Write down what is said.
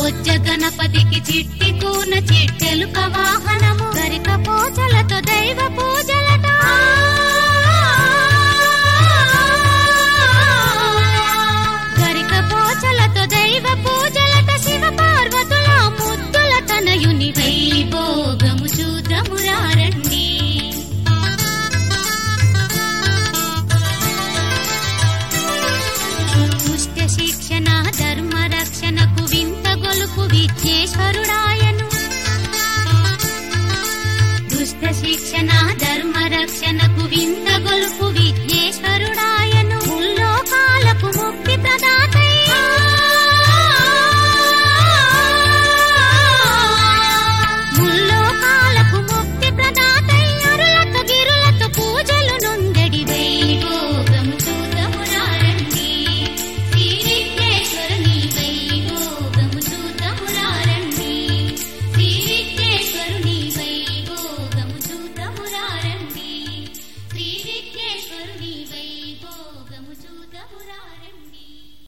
బొజ్జ గణపతికి చిట్టి కూన చిట్టెలుక వాహనము గరిక పూజలతో దైవ పూజలట గరిక పూజలతో దైవ పూజలట శివ పార్వతుల ముద్దుల తనయుని వైభోగము చూద్రము రండి దుష్ట శిక్షణ ధర్మ రక్షణకు వింత గొలుపు విద్యేశ్వరుడాయను దుష్ట శిక్షణ ధర్మ రక్షణకు వింత